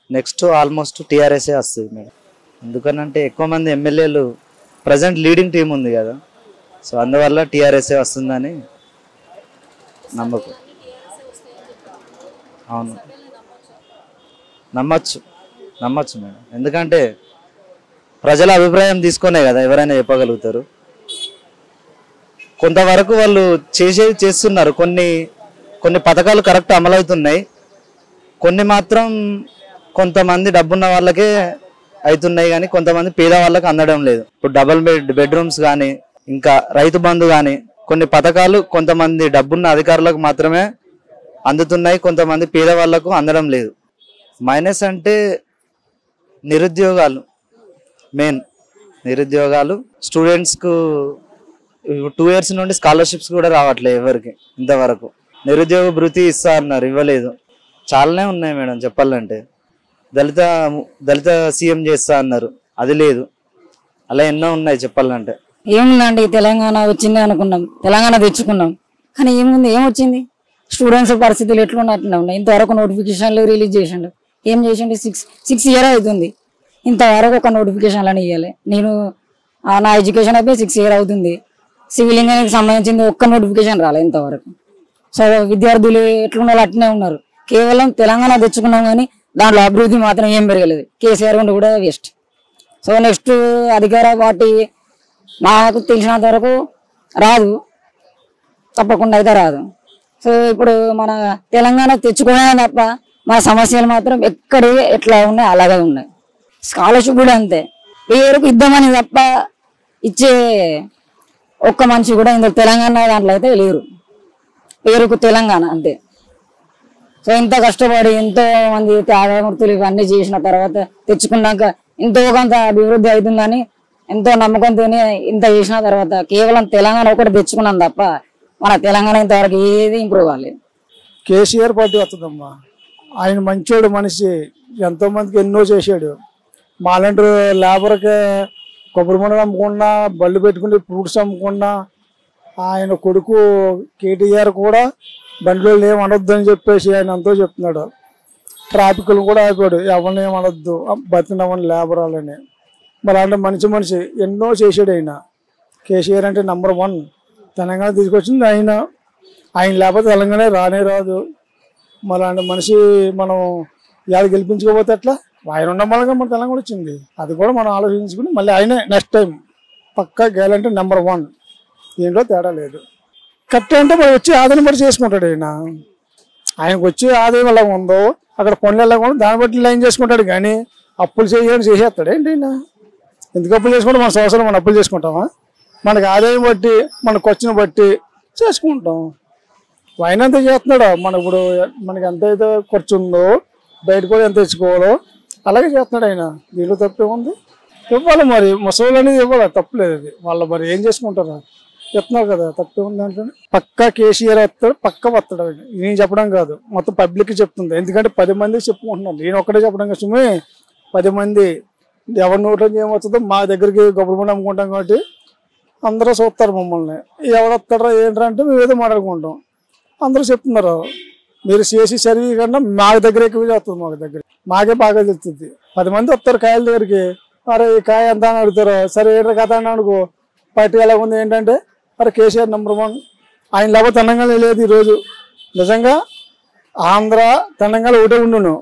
next almost టీఆర్ఎస్ఏ వస్తుంది madam ఎందుకనంటే ఎక్కువ మంది ఎమ్మెల్యేలు ప్రజెంట్ లీడింగ్ టీం ఉంది కదా సో అందువల్ల టీఆర్ఎస్ఏ వస్తుందని నమ్మకం అవును నమ్మచ్చు నమ్మచ్చు మేడం ఎందుకంటే ప్రజల అభిప్రాయం తీసుకునే కదా ఎవరైనా చెప్పగలుగుతారు కొంతవరకు వాళ్ళు చేసేది చేస్తున్నారు కొన్ని కొన్ని పథకాలు కరెక్ట్ అమలవుతున్నాయి కొన్ని మాత్రం కొంతమంది డబ్బున్న వాళ్ళకే అవుతున్నాయి కానీ కొంతమంది పేద వాళ్ళకి అందడం లేదు ఇప్పుడు డబుల్ బెడ్ బెడ్రూమ్స్ కానీ ఇంకా రైతు బంధు కానీ కొన్ని పథకాలు కొంతమంది డబ్బున్న అధికారులకు మాత్రమే అందుతున్నాయి కొంతమంది పేద వాళ్ళకు అందడం లేదు మైనస్ అంటే నిరుద్యోగాలు మెయిన్ నిరుద్యోగాలు స్టూడెంట్స్కు టూ ఇయర్స్ నుండి స్కాలర్షిప్స్ కూడా రావట్లేదు ఎవరికి ఇంతవరకు నిరుద్యోగ భృతి ఇస్తా అన్నారు ఇవ్వలేదు చాలానే ఉన్నాయి మేడం చెప్పాలంటే దళిత దళిత సీఎం చేస్తా అన్నారు అది లేదు అలా ఎన్నో ఉన్నాయి చెప్పాలంటే ఏముందండి తెలంగాణ వచ్చింది అనుకున్నాం తెలంగాణ తెచ్చుకున్నాం కానీ ఏముంది ఏమొచ్చింది స్టూడెంట్స్ పరిస్థితులు ఎట్లున్నట్టు ఉన్నాయి ఇంతవరకు నోటిఫికేషన్లు రిలీజ్ చేసిండు ఏం చేసిండు సిక్స్ సిక్స్ ఇయర్ అవుతుంది ఇంతవరకు ఒక నోటిఫికేషన్లను ఇవ్వాలి నేను ఆ, నా ఎడ్యుకేషన్ అయిపోయి సిక్స్ ఇయర్ అవుతుంది సివిల్ ఇంజనీరింగ్ సంబంధించింది ఒక్క నోటిఫికేషన్ రాలే ఇంతవరకు సో విద్యార్థులు ఎట్లున్న వాళ్ళు అట్నే ఉన్నారు కేవలం తెలంగాణ తెచ్చుకున్నాం కానీ దాంట్లో అభివృద్ధి మాత్రం ఏం పెరగలేదు కేసీఆర్ ఉండి కూడా వేస్ట్ సో నెక్స్ట్ అధికార పార్టీ నాకు తెలిసినంత వరకు రాదు తప్పకుండా అయితే రాదు సో ఇప్పుడు మన తెలంగాణ తెచ్చుకోవడమే తప్ప మన సమస్యలు మాత్రం ఎక్కడే ఎట్లా ఉన్నాయి అలాగే ఉన్నాయి స్కాలర్షిప్ కూడా అంతే పేరుకు ఇద్దామని తప్ప ఇచ్చే ఒక్క మనిషి కూడా ఇందులో తెలంగాణ దాంట్లో అయితే లేరు పేరుకు తెలంగాణ అంతే సో ఇంత కష్టపడి ఎంతో మంది త్యాగమూర్తులు ఇవన్నీ చేసిన తర్వాత తెచ్చుకున్నాక ఎంతో కొంత అభివృద్ధి అవుతుందని ఎంతో నమ్మకంతోనే ఇంత చేసిన తర్వాత కేవలం తెలంగాణ ఒకటి తెచ్చుకున్నాం తప్ప మన తెలంగాణ ఇంతవరకు ఏది ఇంప్రూవ్ కాలేదు కేసీఆర్ పార్టీ వస్తుందమ్మా ఆయన మంచోడు మనిషి ఎంతో మందికి ఎన్నో చేశాడు మాలాంటి లేబర్కి కొబ్బరి మొండలు అమ్ముకున్నా బళ్ళు పెట్టుకుని ఫ్రూట్స్ అమ్ముకున్నా ఆయన కొడుకు కేటీఆర్ కూడా బండిలో ఏం అనొద్దు అని చెప్పేసి ఆయన ఎంతో చెప్తున్నాడు ట్రాఫిక్లు కూడా ఆపాడు ఎవరిని ఏం అనొద్దు బతికినవని లేబర్ వాళ్ళని మరి అంటే మంచి మనిషి ఎన్నో చేశాడు ఆయన కేసీఆర్ అంటే నంబర్ వన్ తెలంగాణ తీసుకొచ్చింది ఆయన ఆయన లేకపోతే తెలంగాణ రానే రాదు మరి అలాంటి మనిషి మనం ఇవాళ గెలిపించుకోకపోతే ఎట్లా ఆయన ఉండడం వల్ల మన తెలంగాణ వచ్చింది అది కూడా మనం ఆలోచించుకుని మళ్ళీ ఆయనే నెక్స్ట్ టైం పక్కా గేలంటే నెంబర్ వన్ దీంట్లో తేడా లేదు కట్ట అంటే మరి వచ్చి ఆదాయం బట్టి చేసుకుంటాడు ఆయన ఆయనకు వచ్చే ఆదాయం ఎలా ఉందో అక్కడ పనులు ఎలా ఉందో దాన్ని బట్టి లైన్ చేసుకుంటాడు కానీ అప్పులు చేయని చేసేస్తాడు ఏంటి ఆయన ఎందుకు అప్పులు చేసుకుంటాం మన సంవత్సరం మనం అప్పులు చేసుకుంటామా మనకి ఆదాయం బట్టి మన ఖర్చును బట్టి చేసుకుంటాం ఆయన ఎంత చేస్తున్నాడు మన ఇప్పుడు మనకి ఎంత అయితే ఖర్చు ఉందో బయట కూడా ఎంత తెచ్చుకోవాలో అలాగే చేస్తున్నాడు ఆయన దీంట్లో తప్పే ఉంది ఇవ్వాలి మరి ముసలి అనేది ఇవ్వాలి తప్పలేదు అది వాళ్ళు మరి ఏం చేసుకుంటారు చెప్తున్నారు కదా తప్పే ఉంది అంటే పక్కా కేసీఆర్ వస్తాడు పక్క వస్తాడు ఆయన నేను చెప్పడం కాదు మొత్తం పబ్లిక్ చెప్తుంది ఎందుకంటే పది మంది చెప్పుకుంటున్నాను నేను ఒక్కడే చెప్పడం కష్టమే పది మంది ఎవరి నోట్లో ఏమవుతుందో మా దగ్గరికి గొప్ప అమ్ముకుంటాం కాబట్టి అందరూ చూస్తారు మమ్మల్ని ఎవరు వస్తాడో ఏంట్రా అంటే మేము ఏదో మాట్లాడుకుంటాం అందరూ చెప్తున్నారు మీరు చేసి సర్వీ కన్నా మా దగ్గర ఎక్కువ చేస్తుంది మాకు దగ్గర మాకే బాగా తెలుస్తుంది పది మంది వస్తారు కాయల దగ్గరికి అరే ఈ కాయ ఎంత అని అడుగుతారు సరే ఏంటో కథ అని అనుకో పార్టీ ఎలా ఉంది ఏంటంటే అరే కేసీఆర్ నెంబర్ వన్ ఆయన లేకపోతే తెలంగాణ లేదు ఈరోజు నిజంగా ఆంధ్ర తెలంగాణ ఒకటే ఉండును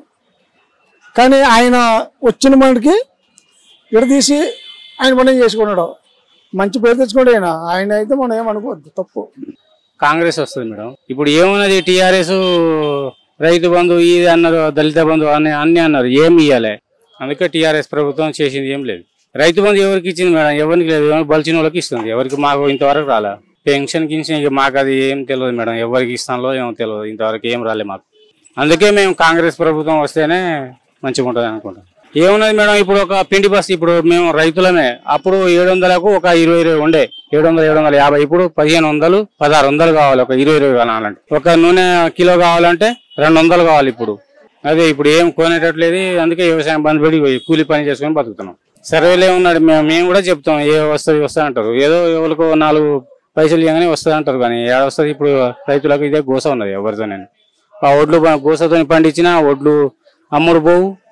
కానీ ఆయన వచ్చిన మనకి విడదీసి ఆయన పని చేసుకున్నాడు మంచి పేరు తెచ్చుకోండి ఆయన ఆయన అయితే మనం ఏమనుకోవద్దు తప్పు కాంగ్రెస్ వస్తుంది మేడం ఇప్పుడు ఏమున్నది టీఆర్ఎస్ రైతు బంధు ఇది అన్నారు దళిత బంధు అని అన్ని అన్నారు ఏం ఇవ్వాలి అందుకే టీఆర్ఎస్ ప్రభుత్వం చేసింది ఏం లేదు రైతు బంధు ఎవరికి ఇచ్చింది మేడం ఎవరికి లేదు ఎవరికి బలిచిన వాళ్ళకి ఇస్తుంది ఎవరికి మాకు ఇంతవరకు రాలే పెన్షన్ కిన్షన్ ఇక మాకు అది ఏం తెలియదు మేడం ఎవరికి ఇస్తానో ఏమో తెలియదు ఇంతవరకు ఏం రాలే మాకు అందుకే మేము కాంగ్రెస్ ప్రభుత్వం వస్తేనే మంచిగా ఉంటుంది అనుకుంటాం ఏమున్నది మేడం ఇప్పుడు ఒక పిండి బస్ ఇప్పుడు మేము రైతులమే అప్పుడు ఏడు వందలకు ఒక ఇరవై ఇరవై ఉండే ఏడు వందలు ఏడు వందల యాభై ఇప్పుడు పదిహేను వందలు పదహారు వందలు కావాలి ఒక ఇరవై ఇరవై కావాలంటే ఒక నూనె కిలో కావాలంటే రెండు వందలు కావాలి ఇప్పుడు అదే ఇప్పుడు ఏం కొనేటట్లేదు అందుకే వ్యవసాయం బంద్ పెట్టి పోయి కూలి పని చేసుకొని బతుకుతున్నాం సర్వేలే ఉన్నాడు మేము మేము కూడా చెప్తాం ఏ వస్తుంది వస్తుంది అంటారు ఏదో ఎవరికో నాలుగు పైసలు ఇవ్వగానే వస్తుంది అంటారు కానీ ఏడ వస్తుంది ఇప్పుడు రైతులకు ఇదే గోస ఉన్నది ఎవరితో నేను ఆ ఒడ్లు ప- గోసతో పండించిన ఒడ్లు అమ్ముడు పోవు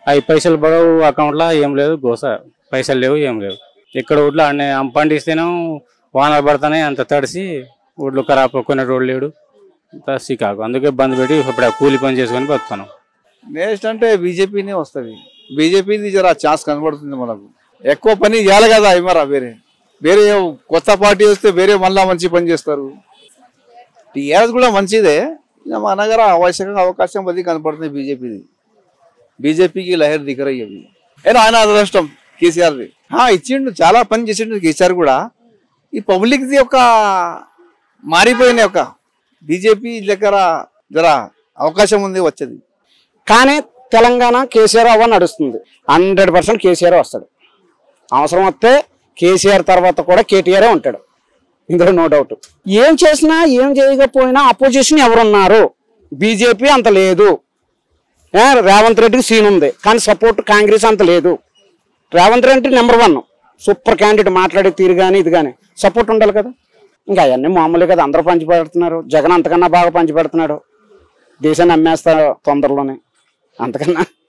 అవి పైసలు పడవు అకౌంట్లో ఏం లేదు గోస పైసలు లేవు ఏం లేవు ఇక్కడ ఊళ్ళో అన్నీ పండిస్తేనే వానలు పడతానే అంత తడిసి ఊళ్ళో ఖరాబ్ కొన్ని రోడ్లు లేడు అంత సికాకు అందుకే బంద్ పెట్టి ఇప్పుడు ఆ కూలి పని చేసుకొని బతున్నాం నెక్స్ట్ అంటే బీజేపీనే వస్తుంది బీజేపీది జర ఛాన్స్ కనబడుతుంది మనకు ఎక్కువ పని చేయాలి కదా ఏమరా వేరే వేరే కొత్త పార్టీ వస్తే వేరే మళ్ళా మంచి పని చేస్తారు టీఆర్ఎస్ కూడా మంచిదే ఇక మన దగ్గర ఆవశ్యకంగా అవకాశం అది కనపడుతుంది బీజేపీది బీజేపీకి లహర్ దిగరయ్యేది ఏదో ఆయన అదృష్టం కేసీఆర్ది ఆ, ఇచ్చిండు చాలా పని చేసిండు కేసీఆర్ కూడా ఈ పబ్లిక్ది ఒక మారిపోయిన ఒక బీజేపీ దగ్గర జర అవకాశం ఉంది వచ్చేది కానీ తెలంగాణ కేసీఆర్ అవ్వ నడుస్తుంది హండ్రెడ్ పర్సెంట్ కేసీఆర్ వస్తాడు అవసరం వస్తే కేసీఆర్ తర్వాత కూడా కేటీఆర్ ఉంటాడు ఇందులో నో డౌట్ ఏం చేసినా ఏం చేయకపోయినా అపోజిషన్ ఎవరున్నారు బీజేపీ అంత లేదు ఏ, రేవంత్ రెడ్డికి సీన్ ఉంది కానీ సపోర్ట్ కాంగ్రెస్ అంత లేదు Revanth Reddy number one super candidate మాట్లాడే తీరు కానీ ఇది కానీ సపోర్ట్ ఉండాలి కదా ఇంకా అవన్నీ మామూలే కదా అందరూ పంచి పెడుతున్నారు జగన్ అంతకన్నా బాగా పంచి పెడుతున్నాడు దేశాన్ని అమ్మేస్తారు తొందరలోనే అంతకన్నా